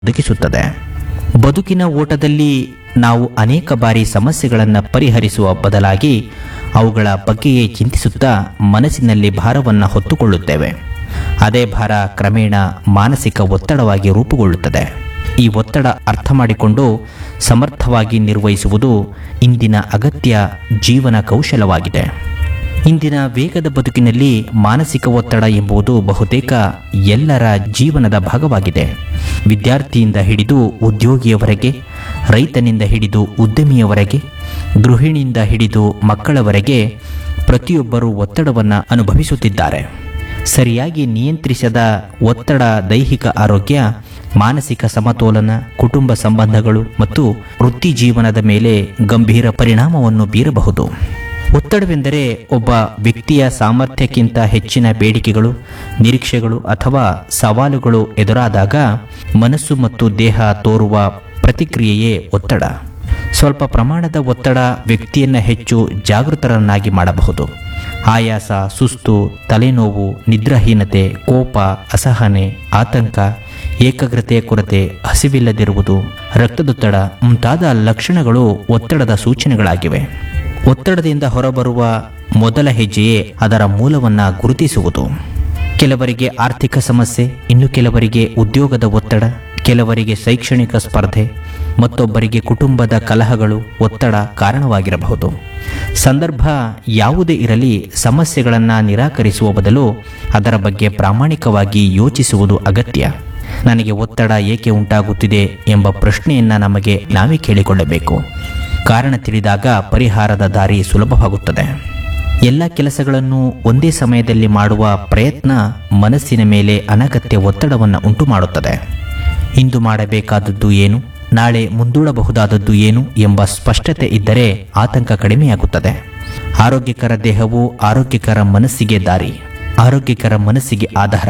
ಒದಗಿಸುತ್ತದೆ ಬದುಕಿನ ಓಟದಲ್ಲಿ ನಾವು ಅನೇಕ ಬಾರಿ ಸಮಸ್ಯೆಗಳನ್ನು ಪರಿಹರಿಸುವ ಬದಲಾಗಿ ಅವುಗಳ ಬಗ್ಗೆಯೇ ಚಿಂತಿಸುತ್ತಾ ಮನಸ್ಸಿನಲ್ಲಿ ಭಾರವನ್ನು ಹೊತ್ತುಕೊಳ್ಳುತ್ತೇವೆ ಅದೇ ಭಾರ ಕ್ರಮೇಣ ಮಾನಸಿಕ ಒತ್ತಡವಾಗಿ ರೂಪುಗೊಳ್ಳುತ್ತದೆ ಈ ಒತ್ತಡ ಅರ್ಥ ಮಾಡಿಕೊಂಡು ಸಮರ್ಥವಾಗಿ ನಿರ್ವಹಿಸುವುದು ಇಂದಿನ ಅಗತ್ಯ ಜೀವನ ಕೌಶಲವಾಗಿದೆ ಇಂದಿನ ವೇಗದ ಬದುಕಿನಲ್ಲಿ ಮಾನಸಿಕ ಒತ್ತಡ ಎಂಬುದು ಬಹುತೇಕ ಎಲ್ಲರ ಜೀವನದ ಭಾಗವಾಗಿದೆ ವಿದ್ಯಾರ್ಥಿಯಿಂದ ಹಿಡಿದು ಉದ್ಯೋಗಿಯವರೆಗೆ ರೈತನಿಂದ ಹಿಡಿದು ಉದ್ಯಮಿಯವರೆಗೆ ಗೃಹಿಣಿಯಿಂದ ಹಿಡಿದು ಮಕ್ಕಳವರೆಗೆ ಪ್ರತಿಯೊಬ್ಬರೂ ಒತ್ತಡವನ್ನು ಅನುಭವಿಸುತ್ತಿದ್ದಾರೆ ಸರಿಯಾಗಿ ನಿಯಂತ್ರಿಸದ ಒತ್ತಡ ದೈಹಿಕ ಆರೋಗ್ಯ ಮಾನಸಿಕ ಸಮತೋಲನ ಕುಟುಂಬ ಸಂಬಂಧಗಳು ಮತ್ತು ವೃತ್ತಿ ಜೀವನದ ಮೇಲೆ ಗಂಭೀರ ಪರಿಣಾಮವನ್ನು ಬೀರಬಹುದು ಒತ್ತಡವೆಂದರೆ ಒಬ್ಬ ವ್ಯಕ್ತಿಯ ಸಾಮರ್ಥ್ಯಕ್ಕಿಂತ ಹೆಚ್ಚಿನ ಬೇಡಿಕೆಗಳು ನಿರೀಕ್ಷೆಗಳು ಅಥವಾ ಸವಾಲುಗಳು ಎದುರಾದಾಗ ಮನಸ್ಸು ಮತ್ತು ದೇಹ ತೋರುವ ಪ್ರತಿಕ್ರಿಯೆಯೇ ಒತ್ತಡ ಸ್ವಲ್ಪ ಪ್ರಮಾಣದ ಒತ್ತಡ ವ್ಯಕ್ತಿಯನ್ನು ಹೆಚ್ಚು ಜಾಗೃತರನ್ನಾಗಿ ಮಾಡಬಹುದು ಆಯಾಸ ಸುಸ್ತು ತಲೆನೋವು ನಿದ್ರಾಹೀನತೆ ಕೋಪ ಅಸಹನೆ ಆತಂಕ ಏಕಾಗ್ರತೆಯ ಕೊರತೆ ಹಸಿವಿಲ್ಲದಿರುವುದು ರಕ್ತದೊತ್ತಡ ಮುಂತಾದ ಲಕ್ಷಣಗಳು ಒತ್ತಡದ ಸೂಚನೆಗಳಾಗಿವೆ ಒತ್ತಡದಿಂದ ಹೊರಬರುವ ಮೊದಲ ಹೆಜ್ಜೆಯೇ ಅದರ ಮೂಲವನ್ನು ಗುರುತಿಸುವುದು ಕೆಲವರಿಗೆ ಆರ್ಥಿಕ ಸಮಸ್ಯೆ ಇನ್ನು ಕೆಲವರಿಗೆ ಉದ್ಯೋಗದ ಒತ್ತಡ ಕೆಲವರಿಗೆ ಶೈಕ್ಷಣಿಕ ಸ್ಪರ್ಧೆ ಮತ್ತೊಬ್ಬರಿಗೆ ಕುಟುಂಬದ ಕಲಹಗಳು ಒತ್ತಡ ಕಾರಣವಾಗಿರಬಹುದು ಸಂದರ್ಭ ಯಾವುದೇ ಇರಲಿ ಸಮಸ್ಯೆಗಳನ್ನು ನಿರಾಕರಿಸುವ ಬದಲು ಅದರ ಬಗ್ಗೆ ಪ್ರಾಮಾಣಿಕವಾಗಿ ಯೋಚಿಸುವುದು ಅಗತ್ಯ ನನಗೆ ಒತ್ತಡ ಏಕೆ ಉಂಟಾಗುತ್ತಿದೆ ಎಂಬ ಪ್ರಶ್ನೆಯನ್ನು ನಮಗೆ ನಾವೇ ಕೇಳಿಕೊಳ್ಳಬೇಕು ಕಾರಣ ತಿಳಿದಾಗ ಪರಿಹಾರದ ದಾರಿ ಸುಲಭವಾಗುತ್ತದೆ ಎಲ್ಲ ಕೆಲಸಗಳನ್ನು ಒಂದೇ ಸಮಯದಲ್ಲಿ ಮಾಡುವ ಪ್ರಯತ್ನ ಮನಸ್ಸಿನ ಮೇಲೆ ಅನಗತ್ಯ ಒತ್ತಡವನ್ನು ಉಂಟು ಮಾಡುತ್ತದೆ ಇಂದು ಮಾಡಬೇಕಾದದ್ದು ಏನು ನಾಳೆ ಮುಂದೂಡಬಹುದಾದದ್ದು ಏನು ಎಂಬ ಸ್ಪಷ್ಟತೆ ಇದ್ದರೆ ಆತಂಕ ಕಡಿಮೆಯಾಗುತ್ತದೆ ಆರೋಗ್ಯಕರ ದೇಹವು ಆರೋಗ್ಯಕರ ಮನಸ್ಸಿಗೆ ದಾರಿ ಆರೋಗ್ಯಕರ ಮನಸ್ಸಿಗೆ ಆಧಾರ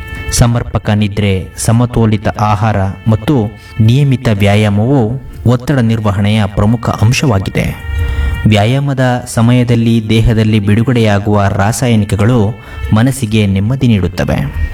ಸಮರ್ಪಕ ನಿದ್ರೆ ಸಮತೋಲಿತ ಆಹಾರ ಮತ್ತು ನಿಯಮಿತ ವ್ಯಾಯಾಮವು ಒತ್ತಡ ನಿರ್ವಹಣೆಯ ಪ್ರಮುಖ ಅಂಶವಾಗಿದೆ ವ್ಯಾಯಾಮದ ಸಮಯದಲ್ಲಿ ದೇಹದಲ್ಲಿ ಬಿಡುಗಡೆಯಾಗುವ ರಾಸಾಯನಿಕಗಳು ಮನಸ್ಸಿಗೆ ನೆಮ್ಮದಿ ನೀಡುತ್ತವೆ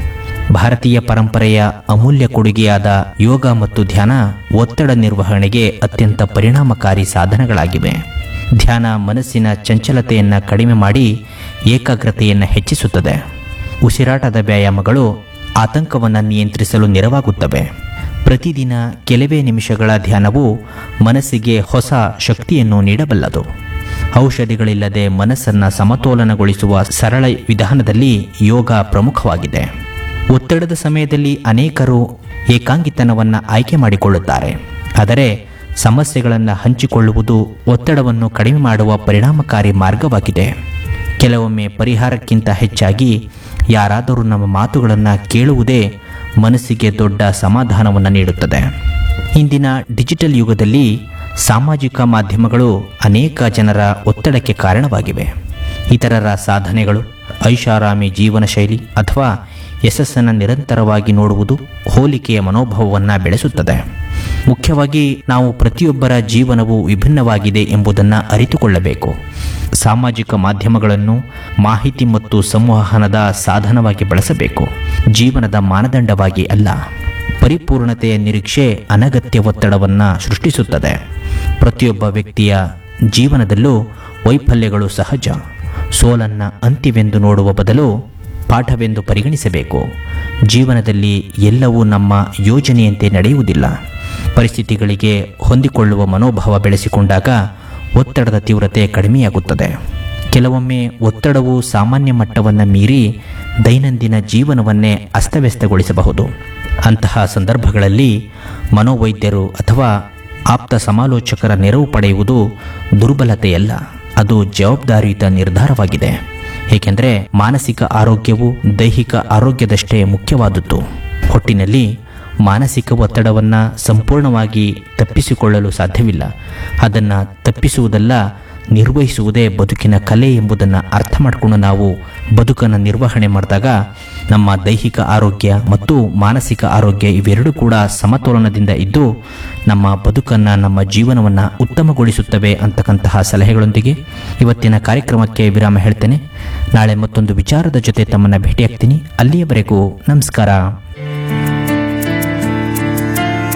ಭಾರತೀಯ ಪರಂಪರೆಯ ಅಮೂಲ್ಯ ಕೊಡುಗೆಯಾದ ಯೋಗ ಮತ್ತು ಧ್ಯಾನ ಒತ್ತಡ ನಿರ್ವಹಣೆಗೆ ಅತ್ಯಂತ ಪರಿಣಾಮಕಾರಿ ಸಾಧನಗಳಾಗಿವೆ ಧ್ಯಾನ ಮನಸ್ಸಿನ ಚಂಚಲತೆಯನ್ನು ಕಡಿಮೆ ಮಾಡಿ ಏಕಾಗ್ರತೆಯನ್ನು ಹೆಚ್ಚಿಸುತ್ತದೆ ಉಸಿರಾಟದ ವ್ಯಾಯಾಮಗಳು ಆತಂಕವನ್ನು ನಿಯಂತ್ರಿಸಲು ನೆರವಾಗುತ್ತವೆ ಪ್ರತಿದಿನ ಕೆಲವೇ ನಿಮಿಷಗಳ ಧ್ಯಾನವು ಮನಸ್ಸಿಗೆ ಹೊಸ ಶಕ್ತಿಯನ್ನು ನೀಡಬಲ್ಲದು ಔಷಧಿಗಳಿಲ್ಲದೆ ಮನಸ್ಸನ್ನು ಸಮತೋಲನಗೊಳಿಸುವ ಸರಳ ವಿಧಾನದಲ್ಲಿ ಯೋಗ ಪ್ರಮುಖವಾಗಿದೆ ಒತ್ತಡದ ಸಮಯದಲ್ಲಿ ಅನೇಕರು ಏಕಾಂಗಿತನವನ್ನು ಆಯ್ಕೆ ಮಾಡಿಕೊಳ್ಳುತ್ತಾರೆ ಆದರೆ ಸಮಸ್ಯೆಗಳನ್ನು ಹಂಚಿಕೊಳ್ಳುವುದು ಒತ್ತಡವನ್ನು ಕಡಿಮೆ ಮಾಡುವ ಪರಿಣಾಮಕಾರಿ ಮಾರ್ಗವಾಗಿದೆ ಕೆಲವೊಮ್ಮೆ ಪರಿಹಾರಕ್ಕಿಂತ ಹೆಚ್ಚಾಗಿ ಯಾರಾದರೂ ನಮ್ಮ ಮಾತುಗಳನ್ನು ಕೇಳುವುದೇ ಮನಸ್ಸಿಗೆ ದೊಡ್ಡ ಸಮಾಧಾನವನ್ನು ನೀಡುತ್ತದೆ ಇಂದಿನ ಡಿಜಿಟಲ್ ಯುಗದಲ್ಲಿ ಸಾಮಾಜಿಕ ಮಾಧ್ಯಮಗಳು ಅನೇಕ ಜನರ ಒತ್ತಡಕ್ಕೆ ಕಾರಣವಾಗಿವೆ ಇತರರ ಸಾಧನೆಗಳು ಐಷಾರಾಮಿ ಜೀವನ ಶೈಲಿ ಅಥವಾ ಯಶಸ್ಸನ್ನು ನಿರಂತರವಾಗಿ ನೋಡುವುದು ಹೋಲಿಕೆಯ ಮನೋಭಾವವನ್ನು ಬೆಳೆಸುತ್ತದೆ ಮುಖ್ಯವಾಗಿ ನಾವು ಪ್ರತಿಯೊಬ್ಬರ ಜೀವನವು ವಿಭಿನ್ನವಾಗಿದೆ ಎಂಬುದನ್ನು ಅರಿತುಕೊಳ್ಳಬೇಕು ಸಾಮಾಜಿಕ ಮಾಧ್ಯಮಗಳನ್ನು ಮಾಹಿತಿ ಮತ್ತು ಸಂವಹನದ ಸಾಧನವಾಗಿ ಬಳಸಬೇಕು ಜೀವನದ ಮಾನದಂಡವಾಗಿ ಅಲ್ಲ ಪರಿಪೂರ್ಣತೆಯ ನಿರೀಕ್ಷೆ ಅನಗತ್ಯ ಒತ್ತಡವನ್ನು ಸೃಷ್ಟಿಸುತ್ತದೆ ಪ್ರತಿಯೊಬ್ಬ ವ್ಯಕ್ತಿಯ ಜೀವನದಲ್ಲೂ ವೈಫಲ್ಯಗಳು ಸಹಜ ಸೋಲನ್ನು ಅಂತ್ಯವೆಂದು ನೋಡುವ ಬದಲು ಪಾಠವೆಂದು ಪರಿಗಣಿಸಬೇಕು ಜೀವನದಲ್ಲಿ ಎಲ್ಲವೂ ನಮ್ಮ ಯೋಜನೆಯಂತೆ ನಡೆಯುವುದಿಲ್ಲ ಪರಿಸ್ಥಿತಿಗಳಿಗೆ ಹೊಂದಿಕೊಳ್ಳುವ ಮನೋಭಾವ ಬೆಳೆಸಿಕೊಂಡಾಗ ಒತ್ತಡದ ತೀವ್ರತೆ ಕಡಿಮೆಯಾಗುತ್ತದೆ ಕೆಲವೊಮ್ಮೆ ಒತ್ತಡವು ಸಾಮಾನ್ಯ ಮಟ್ಟವನ್ನು ಮೀರಿ ದೈನಂದಿನ ಜೀವನವನ್ನೇ ಅಸ್ತವ್ಯಸ್ತಗೊಳಿಸಬಹುದು ಅಂತಹ ಸಂದರ್ಭಗಳಲ್ಲಿ ಮನೋವೈದ್ಯರು ಅಥವಾ ಆಪ್ತ ಸಮಾಲೋಚಕರ ನೆರವು ಪಡೆಯುವುದು ದುರ್ಬಲತೆಯಲ್ಲ ಅದು ಜವಾಬ್ದಾರಿಯುತ ನಿರ್ಧಾರವಾಗಿದೆ ಏಕೆಂದರೆ ಮಾನಸಿಕ ಆರೋಗ್ಯವು ದೈಹಿಕ ಆರೋಗ್ಯದಷ್ಟೇ ಮುಖ್ಯವಾದದ್ದು ಒಟ್ಟಿನಲ್ಲಿ ಮಾನಸಿಕ ಒತ್ತಡವನ್ನು ಸಂಪೂರ್ಣವಾಗಿ ತಪ್ಪಿಸಿಕೊಳ್ಳಲು ಸಾಧ್ಯವಿಲ್ಲ ಅದನ್ನು ತಪ್ಪಿಸುವುದಲ್ಲ ನಿರ್ವಹಿಸುವುದೇ ಬದುಕಿನ ಕಲೆ ಎಂಬುದನ್ನು ಅರ್ಥ ಮಾಡಿಕೊಂಡು ನಾವು ಬದುಕನ್ನು ನಿರ್ವಹಣೆ ಮಾಡಿದಾಗ ನಮ್ಮ ದೈಹಿಕ ಆರೋಗ್ಯ ಮತ್ತು ಮಾನಸಿಕ ಆರೋಗ್ಯ ಇವೆರಡೂ ಕೂಡ ಸಮತೋಲನದಿಂದ ಇದ್ದು ನಮ್ಮ ಬದುಕನ್ನು ನಮ್ಮ ಜೀವನವನ್ನು ಉತ್ತಮಗೊಳಿಸುತ್ತವೆ ಅಂತಕ್ಕಂತಹ ಸಲಹೆಗಳೊಂದಿಗೆ ಇವತ್ತಿನ ಕಾರ್ಯಕ್ರಮಕ್ಕೆ ವಿರಾಮ ಹೇಳ್ತೇನೆ ನಾಳೆ ಮತ್ತೊಂದು ವಿಚಾರದ ಜೊತೆ ತಮ್ಮನ್ನು ಭೇಟಿಯಾಗ್ತೀನಿ ಅಲ್ಲಿಯವರೆಗೂ ನಮಸ್ಕಾರ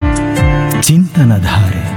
ಚಿಂತನಧಾರೆ